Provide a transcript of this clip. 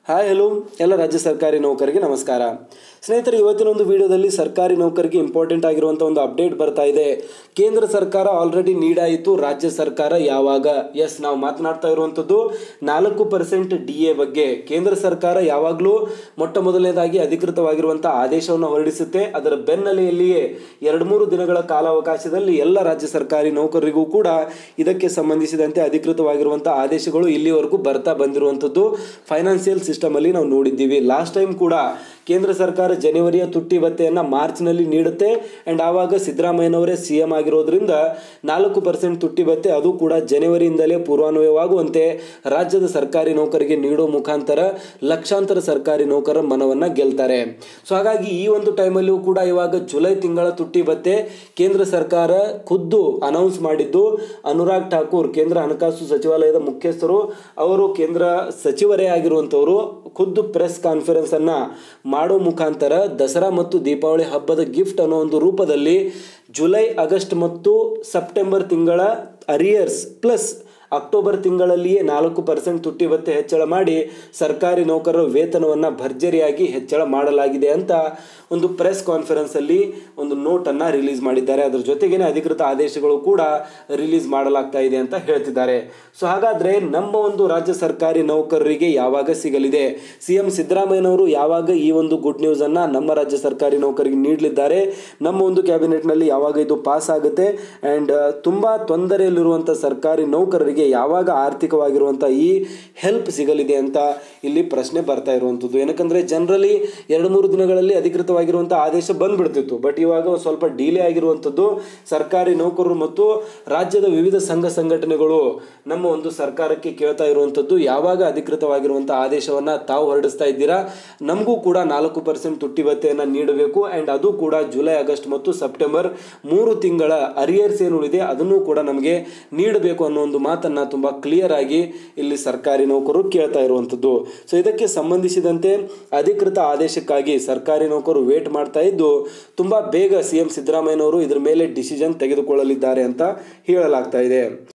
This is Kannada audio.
ಹಾಯ್ ಹಲೋ ಎಲ್ಲ ರಾಜ್ಯ ಸರ್ಕಾರಿ ನೌಕರಿಗೆ ನಮಸ್ಕಾರ ಸ್ನೇಹಿತರೆ ಇವತ್ತಿನ ಒಂದು ವಿಡಿಯೋದಲ್ಲಿ ಸರ್ಕಾರಿ ನೌಕರಿಗೆ ಇಂಪಾರ್ಟೆಂಟ್ ಆಗಿರುವಂಥ ಒಂದು ಅಪ್ಡೇಟ್ ಬರ್ತಾ ಇದೆ ಕೇಂದ್ರ ಸರ್ಕಾರ ಆಲ್ರೆಡಿ ನೀಡಾಯಿತು ರಾಜ್ಯ ಸರ್ಕಾರ ಯಾವಾಗ ಎಸ್ ನಾವು ಮಾತನಾಡ್ತಾ ಇರುವಂಥದ್ದು ನಾಲ್ಕು ಪರ್ಸೆಂಟ್ ಡಿ ಎ ಬಗ್ಗೆ ಕೇಂದ್ರ ಸರ್ಕಾರ ಯಾವಾಗಲೂ ಮೊಟ್ಟ ಮೊದಲನೇದಾಗಿ ಅಧಿಕೃತವಾಗಿರುವಂಥ ಆದೇಶವನ್ನು ಹೊರಡಿಸುತ್ತೆ ಅದರ ಬೆನ್ನಲೆಯಲ್ಲಿಯೇ ಎರಡು ಮೂರು ದಿನಗಳ ಕಾಲಾವಕಾಶದಲ್ಲಿ ಎಲ್ಲ ರಾಜ್ಯ ಸರ್ಕಾರಿ ನೌಕರರಿಗೂ ಕೂಡ ಇದಕ್ಕೆ ಸಂಬಂಧಿಸಿದಂತೆ ಅಧಿಕೃತವಾಗಿರುವಂಥ ಆದೇಶಗಳು ಇಲ್ಲಿವರೆಗೂ ಬರ್ತಾ ಬಂದಿರುವಂಥದ್ದು ಫೈನಾನ್ಷಿಯಲ್ ಸಿಸ್ಟಮ್ ಅಲ್ಲಿ ನಾವು ನೋಡಿದ್ದೀವಿ ಲಾಸ್ಟ್ ಟೈಮ್ ಕೂಡ ಕೇಂದ್ರ ಸರ್ಕಾರ ಜನವರಿಯ ತುಟ್ಟಿ ಭತ್ಯೆಯನ್ನು ಮಾರ್ಚ್ನಲ್ಲಿ ನೀಡುತ್ತೆ ಆ್ಯಂಡ್ ಆವಾಗ ಸಿದ್ದರಾಮಯ್ಯನವರೇ ಸಿ ಎಂ ಆಗಿರೋದ್ರಿಂದ ನಾಲ್ಕು ಪರ್ಸೆಂಟ್ ತುಟ್ಟಿ ಭತ್ಯೆ ಅದು ಕೂಡ ಜನವರಿಯಿಂದಲೇ ಪೂರ್ವಾನ್ವಯವಾಗುವಂತೆ ರಾಜ್ಯದ ಸರ್ಕಾರಿ ನೌಕರಿಗೆ ನೀಡೋ ಮುಖಾಂತರ ಲಕ್ಷಾಂತರ ಸರ್ಕಾರಿ ನೌಕರರ ಮನವನ್ನು ಗೆಲ್ತಾರೆ ಸೊ ಹಾಗಾಗಿ ಈ ಒಂದು ಟೈಮಲ್ಲಿಯೂ ಕೂಡ ಇವಾಗ ಜುಲೈ ತಿಂಗಳ ತುಟ್ಟಿ ಭತ್ಯೆ ಕೇಂದ್ರ ಸರ್ಕಾರ ಖುದ್ದು ಅನೌನ್ಸ್ ಮಾಡಿದ್ದು ಅನುರಾಗ್ ಠಾಕೂರ್ ಕೇಂದ್ರ ಹಣಕಾಸು ಸಚಿವಾಲಯದ ಮುಖ್ಯಸ್ಥರು ಅವರು ಕೇಂದ್ರ ಸಚಿವರೇ ಆಗಿರುವಂಥವರು ಖುದ್ದು ಪ್ರೆಸ್ ಕಾನ್ಫರೆನ್ಸ್ ಅನ್ನ ಮಾಡೋ ಮುಖಾಂತರ ದಸರಾ ಮತ್ತು ದೀಪಾವಳಿ ಹಬ್ಬದ ಗಿಫ್ಟ್ ಅನ್ನೋ ಒಂದು ರೂಪದಲ್ಲಿ ಜುಲೈ ಆಗಸ್ಟ್ ಮತ್ತು ಸೆಪ್ಟೆಂಬರ್ ತಿಂಗಳ ಅರಿಯರ್ಸ್ ಪ್ಲಸ್ ಅಕ್ಟೋಬರ್ ತಿಂಗಳಲ್ಲಿಯೇ ನಾಲ್ಕು ಪರ್ಸೆಂಟ್ ತುಟ್ಟಿ ಭತ್ಯೆ ಹೆಚ್ಚಳ ಮಾಡಿ ಸರ್ಕಾರಿ ನೌಕರರ ವೇತನವನ್ನು ಭರ್ಜರಿಯಾಗಿ ಹೆಚ್ಚಳ ಮಾಡಲಾಗಿದೆ ಅಂತ ಒಂದು ಪ್ರೆಸ್ ಕಾನ್ಫರೆನ್ಸಲ್ಲಿ ಒಂದು ನೋಟನ್ನು ರಿಲೀಸ್ ಮಾಡಿದ್ದಾರೆ ಅದರ ಜೊತೆಗೇನೆ ಅಧಿಕೃತ ಆದೇಶಗಳು ಕೂಡ ರಿಲೀಸ್ ಮಾಡಲಾಗ್ತಾ ಇದೆ ಅಂತ ಹೇಳ್ತಿದ್ದಾರೆ ಸೊ ಹಾಗಾದರೆ ನಮ್ಮ ಒಂದು ರಾಜ್ಯ ಸರ್ಕಾರಿ ನೌಕರರಿಗೆ ಯಾವಾಗ ಸಿಗಲಿದೆ ಸಿ ಎಂ ಸಿದ್ದರಾಮಯ್ಯನವರು ಯಾವಾಗ ಈ ಒಂದು ಗುಡ್ ನ್ಯೂಸನ್ನು ನಮ್ಮ ರಾಜ್ಯ ಸರ್ಕಾರಿ ನೌಕರಿಗೆ ನೀಡಲಿದ್ದಾರೆ ನಮ್ಮ ಒಂದು ಕ್ಯಾಬಿನೆಟ್ನಲ್ಲಿ ಯಾವಾಗ ಇದು ಪಾಸ್ ಆಗುತ್ತೆ ಆ್ಯಂಡ್ ತುಂಬ ತೊಂದರೆಯಲ್ಲಿರುವಂಥ ಸರ್ಕಾರಿ ನೌಕರರಿಗೆ ಯಾವಾಗ ಆರ್ಥಿಕವಾಗಿರುವಂಥ ಈ ಹೆಲ್ಪ್ ಸಿಗಲಿದೆ ಅಂತ ಇಲ್ಲಿ ಪ್ರಶ್ನೆ ಬರ್ತಾ ಇರುವಂಥದ್ದು ಏನಕ್ಕಂದರೆ ಜನರಲಿ ಎರಡು ಮೂರು ದಿನಗಳಲ್ಲಿ ಅಧಿಕೃತವಾಗಿರುವಂಥ ಆದೇಶ ಬಂದ್ಬಿಡ್ತಿತ್ತು ಬಟ್ ಇವಾಗ ಸ್ವಲ್ಪ ಡಿಲೇ ಆಗಿರುವಂಥದ್ದು ಸರ್ಕಾರಿ ನೌಕರರು ಮತ್ತು ರಾಜ್ಯದ ವಿವಿಧ ಸಂಘ ಸಂಘಟನೆಗಳು ನಮ್ಮ ಒಂದು ಸರ್ಕಾರಕ್ಕೆ ಕೇಳ್ತಾ ಇರುವಂಥದ್ದು ಯಾವಾಗ ಅಧಿಕೃತವಾಗಿರುವಂಥ ಆದೇಶವನ್ನು ತಾವು ಹೊರಡಿಸ್ತಾ ಇದ್ದೀರಾ ನಮಗೂ ಕೂಡ ನಾಲ್ಕು ಪರ್ಸೆಂಟ್ ತುಟ್ಟಿ ಭತ್ಯೆಯನ್ನು ನೀಡಬೇಕು ಆ್ಯಂಡ್ ಅದು ಕೂಡ ಜುಲೈ ಆಗಸ್ಟ್ ಮತ್ತು ಸೆಪ್ಟೆಂಬರ್ ಮೂರು ತಿಂಗಳ ಅರಿಯರ್ಸ್ ಏನು ಉಳಿದೆ ಅದನ್ನು ಕೂಡ ನಮಗೆ ನೀಡಬೇಕು ಅನ್ನೋ ಒಂದು ಮಾತನ್ನು ತುಂಬ ಕ್ಲಿಯರ್ ಆಗಿ ಇಲ್ಲಿ ಸರ್ಕಾರಿ ನೌಕರರು ಕೇಳ್ತಾ ಇರುವಂಥದ್ದು ಸೊ ಇದಕ್ಕೆ ಸಂಬಂಧಿಸಿದಂತೆ ಅಧಿಕೃತ ಆದೇಶಕ್ಕಾಗಿ ಸರ್ಕಾರಿ ನೌಕರರು ವೇಟ್ ಮಾಡ್ತಾ ಇದ್ದು ತುಂಬ ಬೇಗ ಸಿ ಎಂ ಸಿದ್ದರಾಮಯ್ಯನವರು ಇದರ ಮೇಲೆ ಡಿಸಿಷನ್ ತೆಗೆದುಕೊಳ್ಳಲಿದ್ದಾರೆ ಅಂತ ಹೇಳಲಾಗ್ತಾ ಇದೆ